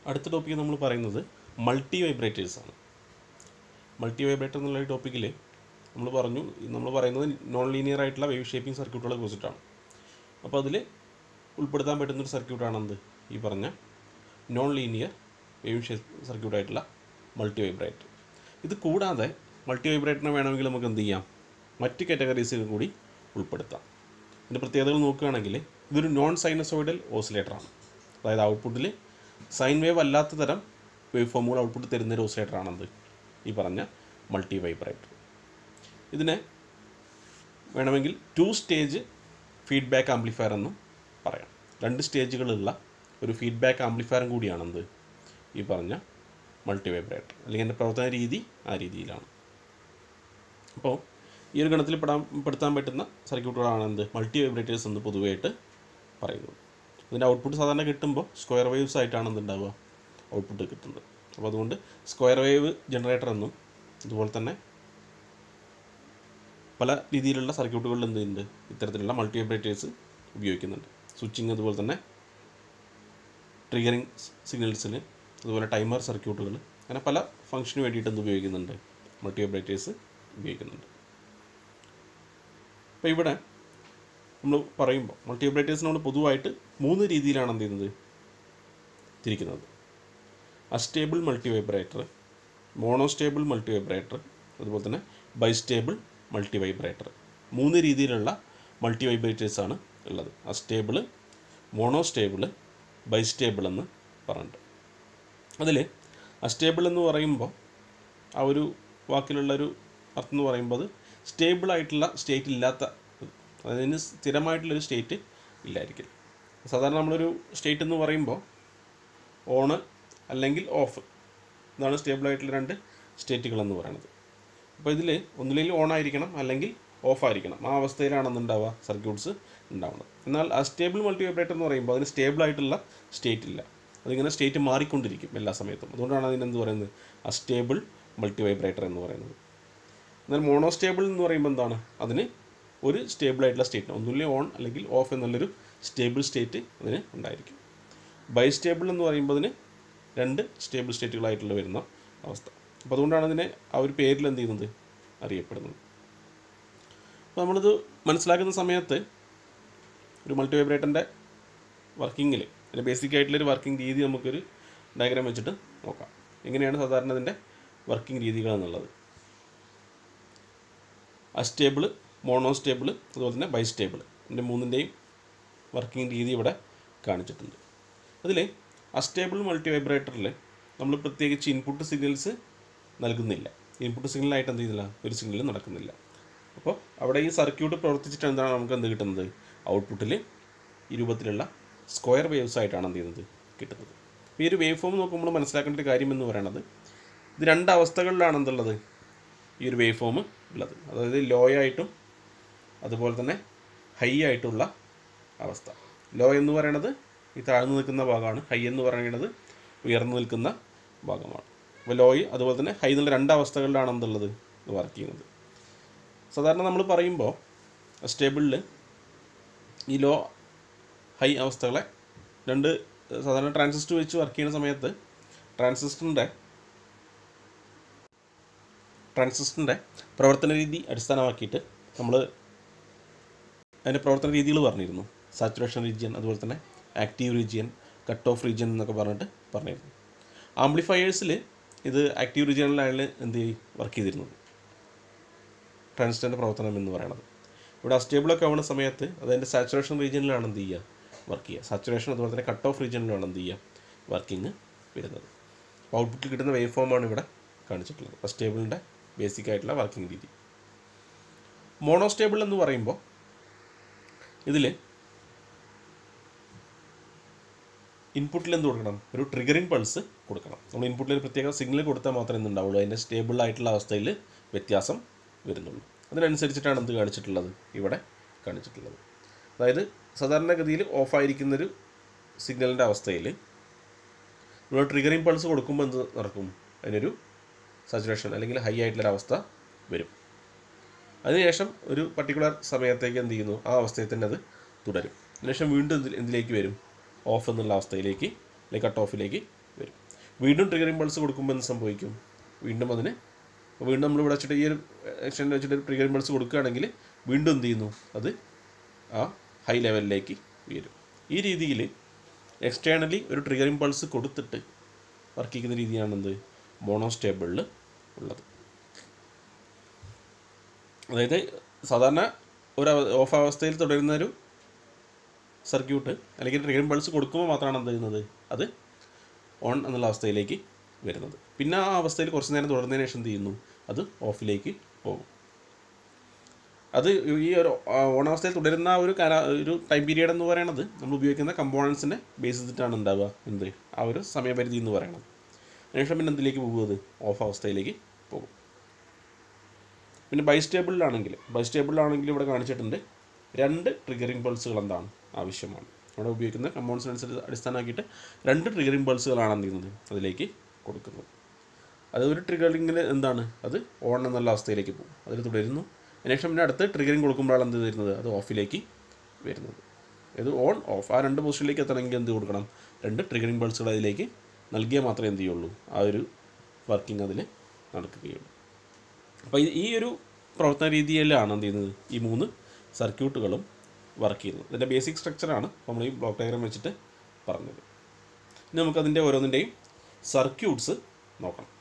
അടുത്ത ടോപ്പിക്ക് നമ്മൾ പറയുന്നത് മൾട്ടി വൈബ്രേറ്റേഴ്സ് ആണ് മൾട്ടി വൈബ്രേറ്റർ എന്നുള്ള ടോപ്പിക്കിൽ നമ്മൾ പറഞ്ഞു നമ്മൾ പറയുന്നത് നോൺ ലീനിയർ ആയിട്ടുള്ള വേവ് ഷേപ്പിംഗ് സർക്യൂട്ടുകളെ കുറിച്ചിട്ടാണ് അപ്പോൾ അതിൽ ഉൾപ്പെടുത്താൻ പറ്റുന്ന ഒരു സർക്യൂട്ടാണ് എന്ത് ഈ പറഞ്ഞ നോൺ ലീനിയർ വേവ് ഷേപ്പ് സർക്യൂട്ടായിട്ടുള്ള മൾട്ടി വൈബ്രേറ്റർ ഇത് കൂടാതെ മൾട്ടി വൈബ്രേറ്ററിനെ വേണമെങ്കിൽ നമുക്ക് എന്ത് ചെയ്യാം മറ്റ് കാറ്റഗറീസിൽ കൂടി ഉൾപ്പെടുത്താം ഇതിൻ്റെ പ്രത്യേകതകൾ നോക്കുകയാണെങ്കിൽ ഇതൊരു നോൺ സൈനസോയിഡൽ ഓസിലേറ്ററാണ് അതായത് ഔട്ട്പുട്ടിൽ സൈൻ വേവ് അല്ലാത്ത തരം വേവ് ഫോമുകൾ ഔട്ട്പുട്ട് തരുന്ന ഒരു ഓസിലേറ്ററാണെന്ത് ഈ പറഞ്ഞ മൾട്ടി വൈബ്രേറ്റർ ഇതിനെ വേണമെങ്കിൽ ടു സ്റ്റേജ് ഫീഡ്ബാക്ക് ആംപ്ലിഫയർ എന്നും പറയാം രണ്ട് സ്റ്റേജുകളുള്ള ഒരു ഫീഡ്ബാക്ക് ആംപ്ലിഫയറും കൂടിയാണെന്ത് ഈ പറഞ്ഞ മൾട്ടി വൈബ്രേറ്റർ അല്ലെങ്കിൽ എൻ്റെ പ്രവർത്തന രീതി ആ രീതിയിലാണ് അപ്പോൾ ഈ ഒരു ഗണത്തിൽ പെടാൻ പെടുത്താൻ പറ്റുന്ന സർക്യൂട്ടുകളാണ് എന്ത് മൾട്ടി വൈബ്രേറ്റേഴ്സ് എന്ന് പൊതുവായിട്ട് പറയുന്നത് ഇതിൻ്റെ ഔട്ട്പുട്ട് സാധാരണ കിട്ടുമ്പോൾ സ്ക്വയർ വേവ്സ് ആയിട്ടാണ് എന്തുണ്ടാവുക ഔട്ട്പുട്ട് കിട്ടുന്നത് അപ്പോൾ അതുകൊണ്ട് സ്ക്വയർ വേവ് ജനറേറ്റർ എന്നും അതുപോലെ തന്നെ പല രീതിയിലുള്ള സർക്യൂട്ടുകളിൽ എന്തുണ്ട് ഇത്തരത്തിലുള്ള മൾട്ടി വൈബ്രേറ്റേഴ്സ് ഉപയോഗിക്കുന്നുണ്ട് സ്വിച്ചിങ് അതുപോലെ തന്നെ ട്രിഗറിങ് സിഗ്നൽസിന് അതുപോലെ ടൈമർ സർക്യൂട്ടുകൾ അങ്ങനെ പല ഫംഗ്ഷന് വേണ്ടിയിട്ട് എന്ത് ഉപയോഗിക്കുന്നുണ്ട് മൾട്ടി വൈബ്രേറ്റേഴ്സ് ഉപയോഗിക്കുന്നുണ്ട് അപ്പോൾ ഇവിടെ നമ്മൾ പറയുമ്പോൾ മൾട്ടി വൈബ്രേറ്റേഴ്സ് നമ്മൾ പൊതുവായിട്ട് മൂന്ന് രീതിയിലാണ് എന്ത് ചെയ്യുന്നത് തിരിക്കുന്നത് astable multi vibrator monostable multi vibrator അതുപോലെ തന്നെ ബൈസ്റ്റേബിൾ മൾട്ടി വൈബ്രേറ്റർ മൂന്ന് രീതിയിലുള്ള മൾട്ടി വൈബ്രേറ്റേഴ്സാണ് ഉള്ളത് അസ്റ്റേബിൾ മോണോസ്റ്റേബിൾ ബൈസ്റ്റേബിൾ എന്ന് പറഞ്ഞിട്ട് അതിൽ അസ്റ്റേബിൾ എന്ന് പറയുമ്പോൾ ആ ഒരു വാക്കിലുള്ള ഒരു അർത്ഥം എന്ന് പറയുമ്പോൾ അത് സ്റ്റേബിൾ ആയിട്ടുള്ള സ്റ്റേറ്റ് ഇല്ലാത്ത അതിന് സ്ഥിരമായിട്ടുള്ളൊരു സ്റ്റേറ്റ് ഇല്ലായിരിക്കും സാധാരണ നമ്മളൊരു സ്റ്റേറ്റ് എന്ന് പറയുമ്പോൾ ഓണ് അല്ലെങ്കിൽ ഓഫ് ഇതാണ് സ്റ്റേബിൾ ആയിട്ടുള്ള രണ്ട് സ്റ്റേറ്റുകൾ എന്ന് പറയുന്നത് അപ്പോൾ ഇതിൽ ഒന്നില്ലെങ്കിൽ ഓൺ ആയിരിക്കണം അല്ലെങ്കിൽ ഓഫ് ആയിരിക്കണം ആ അവസ്ഥയിലാണെന്നുണ്ടാവുക സർക്യൂട്ട്സ് ഉണ്ടാവുന്നത് എന്നാൽ അസ്റ്റേബിൾ മൾട്ടി വൈബ്രേറ്റർ എന്ന് പറയുമ്പോൾ അതിന് സ്റ്റേബിൾ ആയിട്ടുള്ള സ്റ്റേറ്റ് ഇല്ല അതിങ്ങനെ സ്റ്റേറ്റ് മാറിക്കൊണ്ടിരിക്കും എല്ലാ സമയത്തും അതുകൊണ്ടാണ് അതിനെന്ത് പറയുന്നത് അസ്റ്റേബിൾ മൾട്ടി വൈബ്രേറ്റർ എന്ന് പറയുന്നത് എന്നാൽ മോണോസ്റ്റേബിൾ എന്ന് പറയുമ്പോൾ എന്താണ് അതിന് ഒരു സ്റ്റേബിൾ ആയിട്ടുള്ള സ്റ്റേറ്റ് ഒന്നുമില്ല ഓൺ അല്ലെങ്കിൽ ഓഫ് എന്നുള്ളൊരു സ്റ്റേബിൾ സ്റ്റേറ്റ് അതിന് ഉണ്ടായിരിക്കും ബൈസ്റ്റേബിൾ എന്ന് പറയുമ്പോൾ അതിന് രണ്ട് സ്റ്റേബിൾ സ്റ്റേറ്റുകളായിട്ടുള്ള വരുന്ന അവസ്ഥ അപ്പോൾ അതുകൊണ്ടാണ് അതിനെ ആ ഒരു പേരിൽ എന്ത് ചെയ്യുന്നത് അറിയപ്പെടുന്നത് അപ്പോൾ നമ്മളിത് മനസ്സിലാക്കുന്ന സമയത്ത് ഒരു മൾട്ടി വൈബ്രേറ്ററിൻ്റെ വർക്കിങ്ങിൽ അതിൻ്റെ ബേസിക് ആയിട്ടുള്ളൊരു വർക്കിംഗ് രീതി നമുക്കൊരു ഡയഗ്രാം വെച്ചിട്ട് നോക്കാം എങ്ങനെയാണ് സാധാരണ ഇതിൻ്റെ വർക്കിംഗ് രീതികൾ എന്നുള്ളത് അസ്റ്റേബിൾ മോണോസ്റ്റേബിൾ അതുപോലെ തന്നെ ബൈസ്റ്റേബിൾ ഇതിൻ്റെ മൂന്നിൻ്റെയും വർക്കിംഗ് രീതി ഇവിടെ കാണിച്ചിട്ടുണ്ട് അതിൽ അസ്റ്റേബിൾ മൾട്ടി വൈബ്രേറ്ററിൽ നമ്മൾ പ്രത്യേകിച്ച് ഇൻപുട്ട് സിഗ്നൽസ് നൽകുന്നില്ല ഇൻപുട്ട് സിഗ്നലായിട്ട് എന്ത് ചെയ്യുന്നില്ല ഒരു സിഗ്നൽ നടക്കുന്നില്ല അപ്പോൾ അവിടെ ഈ സർക്യൂട്ട് പ്രവർത്തിച്ചിട്ട് എന്താണ് നമുക്ക് എന്ത് കിട്ടുന്നത് ഔട്ട്പുട്ടിൽ ഈ രൂപത്തിലുള്ള സ്ക്വയർ വേവ്സ് ആയിട്ടാണ് എന്ത് ചെയ്യുന്നത് കിട്ടുന്നത് അപ്പോൾ ഈ ഒരു വേവ് ഫോം നോക്കുമ്പോൾ മനസ്സിലാക്കേണ്ട ഒരു കാര്യം എന്ന് പറയുന്നത് ഇത് രണ്ട് അവസ്ഥകളിലാണ് എന്തുള്ളത് ഈ ഒരു വേവ് ഫോം ഉള്ളത് അതായത് ലോ ആയിട്ടും അതുപോലെ തന്നെ ഹൈ ആയിട്ടുള്ള അവസ്ഥ ലോ എന്ന് പറയുന്നത് ഈ താഴ്ന്നു നിൽക്കുന്ന ഭാഗമാണ് ഹൈ എന്ന് പറയുന്നത് ഉയർന്നു നിൽക്കുന്ന ഭാഗമാണ് അപ്പോൾ ലോയ് അതുപോലെ തന്നെ ഹൈ എന്നുള്ള രണ്ട് അവസ്ഥകളിലാണ് എന്തുള്ളത് ഇത് വർക്ക് ചെയ്യുന്നത് സാധാരണ നമ്മൾ പറയുമ്പോൾ സ്റ്റേബിളിൽ ഈ ലോ ഹൈ അവസ്ഥകളെ രണ്ട് സാധാരണ ട്രാൻസിസ്റ്റർ വെച്ച് വർക്ക് ചെയ്യുന്ന സമയത്ത് ട്രാൻസിസ്റ്ററിൻ്റെ ട്രാൻസിസ്റ്ററിൻ്റെ പ്രവർത്തന രീതി അടിസ്ഥാനമാക്കിയിട്ട് നമ്മൾ അതിൻ്റെ പ്രവർത്തന രീതികൾ പറഞ്ഞിരുന്നു സാച്ചുറേഷൻ റീജിയൻ അതുപോലെ തന്നെ active region cut off region എന്നൊക്കെ പറഞ്ഞിട്ട് പറഞ്ഞിരുന്നു ആംപ്ലിഫയേഴ്സിൽ ഇത് ആക്റ്റീവ് റീജിയനിലാണ് എന്ത് വർക്ക് ചെയ്തിരുന്നത് ട്രാൻസിസ്റ്ററിൻ്റെ പ്രവർത്തനം എന്ന് പറയുന്നത് ഇവിടെ അസ്റ്റേബിളൊക്കെ ആവുന്ന സമയത്ത് അതിൻ്റെ സാച്ചുറേഷൻ റീജിയനിലാണ് എന്ത് ചെയ്യുക വർക്ക് ചെയ്യുക സാച്ചുറേഷൻ അതുപോലെ തന്നെ കട്ട് ഓഫ് റീജിയനിലാണ് എന്ത് ചെയ്യുക വർക്കിംഗ് വരുന്നത് ഔട്ട്പുട്ടിൽ കിട്ടുന്ന വേവ് ഫോമാണ് ഇവിടെ കാണിച്ചിട്ടുള്ളത് അസ്റ്റേബിളിൻ്റെ ബേസിക് ആയിട്ടുള്ള വർക്കിംഗ് രീതി മോണോസ്റ്റേബിൾ എന്ന് പറയുമ്പോൾ ഇതിൽ ഇൻപുട്ടിൽ എന്ത് കൊടുക്കണം ഒരു ട്രിഗറിങ് പൾസ് കൊടുക്കണം നമ്മൾ ഇൻപുട്ടിൽ ഒരു പ്രത്യേക സിഗ്നൽ കൊടുത്താൽ മാത്രമേ എന്തുണ്ടാവുള്ളൂ അതിൻ്റെ സ്റ്റേബിൾ ആയിട്ടുള്ള അവസ്ഥയിൽ വ്യത്യാസം വരുന്നുള്ളൂ അതിനനുസരിച്ചിട്ടാണ് എന്ത് കാണിച്ചിട്ടുള്ളത് ഇവിടെ കാണിച്ചിട്ടുള്ളത് അതായത് സാധാരണഗതിയിൽ ഓഫായിരിക്കുന്നൊരു സിഗ്നലിൻ്റെ അവസ്ഥയിൽ നമ്മൾ ട്രിഗറിങ് പൾസ് കൊടുക്കുമ്പോൾ എന്ത് നടക്കും അതിനൊരു സാച്ചുറേഷൻ അല്ലെങ്കിൽ ഹൈ ആയിട്ടുള്ളൊരു അവസ്ഥ വരും അതിനുശേഷം ഒരു പർട്ടിക്കുലർ സമയത്തേക്ക് എന്ത് ചെയ്യുന്നു ആ അവസ്ഥയിൽ തന്നെ അത് തുടരും അതിനുശേഷം വീണ്ടും എന്തിൽ എന്തിലേക്ക് വരും ഓഫ് എന്നുള്ള അവസ്ഥയിലേക്ക് അല്ലെങ്കിൽ കട്ട് ഓഫിലേക്ക് വരും വീണ്ടും ട്രിഗർ ഇമ്പൾസ് കൊടുക്കുമ്പോൾ എന്ത് സംഭവിക്കും വീണ്ടും അതിന് വീണ്ടും നമ്മൾ ഇവിടെ വെച്ചിട്ട് ഈ ഒരു എക്സ്റ്റൻഡ് വെച്ചിട്ട് ട്രിഗർ ഇമ്പൾസ് കൊടുക്കുകയാണെങ്കിൽ വീണ്ടും എന്ത് ചെയ്യുന്നു അത് ആ ഹൈ ലെവലിലേക്ക് ഉയരും ഈ രീതിയിൽ എക്സ്റ്റേണലി ഒരു ട്രിഗർ ഇമ്പൾസ് കൊടുത്തിട്ട് വർക്ക് ചെയ്യുന്ന രീതിയാണെന്ത് മോണോസ്റ്റേബിളിൽ ഉള്ളത് അതായത് സാധാരണ ഒരു ഓഫ് അവസ്ഥയിൽ തുടരുന്ന ഒരു സർക്യൂട്ട് അല്ലെങ്കിൽ ട്രിഗർ ഇമ്പൾസ് കൊടുക്കുമ്പോൾ മാത്രമാണ് എന്ത് ചെയ്യുന്നത് അത് ഓൺ എന്നുള്ള അവസ്ഥയിലേക്ക് വരുന്നത് പിന്നെ ആ അവസ്ഥയിൽ കുറച്ച് നേരം തുടർന്നതിന് ശേഷം എന്ത് ചെയ്യുന്നു അത് ഓഫിലേക്ക് പോകും അത് ഈ ഒരു ഓൺ അവസ്ഥയിൽ തുടരുന്ന ആ ഒരു കാല ഒരു ടൈം പീരീഡ് എന്ന് പറയുന്നത് നമ്മൾ ഉപയോഗിക്കുന്ന കമ്പോണൻസിനെ ബേസ് ചെയ്തിട്ടാണ് ഉണ്ടാവുക എന്ത് ആ ഒരു സമയപരിധി എന്ന് പറയുന്നത് അതിനുശേഷം പിന്നെ എന്തിലേക്ക് പോകും അത് ഓഫ് അവസ്ഥയിലേക്ക് പോകും പിന്നെ ബൈസ്റ്റേബിളിലാണെങ്കിൽ ബൈസ്റ്റേബിളിലാണെങ്കിൽ ഇവിടെ കാണിച്ചിട്ടുണ്ട് രണ്ട് ട്രിഗറിംഗ് പൾസുകൾ എന്താണ് ആവശ്യമാണ് അവിടെ ഉപയോഗിക്കുന്ന കമ്പൗണ്ട്സിനനുസരിച്ച് അടിസ്ഥാനമാക്കിയിട്ട് രണ്ട് ട്രിഗറിംഗ് പൾസുകളാണ് എന്ത് ചെയ്യുന്നത് അതിലേക്ക് കൊടുക്കുന്നത് അത് ഒരു ട്രിഗറിങ്ങിൽ എന്താണ് അത് ഓൺ എന്നുള്ള അവസ്ഥയിലേക്ക് പോകും അതിൽ തുടരുന്നു അതിനുശേഷം പിന്നെ അടുത്ത് ട്രിഗറിങ് കൊടുക്കുമ്പോഴാണ് എന്ത് വരുന്നത് അത് ഓഫിലേക്ക് വരുന്നത് ഇത് ഓൺ ഓഫ് ആ രണ്ട് പൊസിഷനിലേക്ക് എത്തണമെങ്കിൽ എന്ത് കൊടുക്കണം രണ്ട് ട്രിഗറിംഗ് പൾസുകൾ അതിലേക്ക് നൽകിയാൽ മാത്രമേ എന്ത് ചെയ്യുള്ളൂ ആ ഒരു വർക്കിംഗ് അതിൽ നടക്കുകയുള്ളൂ അപ്പോൾ ഈ- ഈ ഒരു പ്രവർത്തന രീതിയിലാണ് എന്ത് ചെയ്യുന്നത് ഈ മൂന്ന് സർക്യൂട്ടുകളും വർക്ക് ചെയ്യുന്നത് ഇതിൻ്റെ ബേസിക് സ്ട്രക്ചറാണ് നമ്മൾ ഈ ബ്ലോക്ക് ഡയഗ്രാം വെച്ചിട്ട് പറഞ്ഞത് ഇനി നമുക്കതിൻ്റെ ഓരോന്നിൻ്റെയും സർക്യൂട്ട്സ് നോക്കണം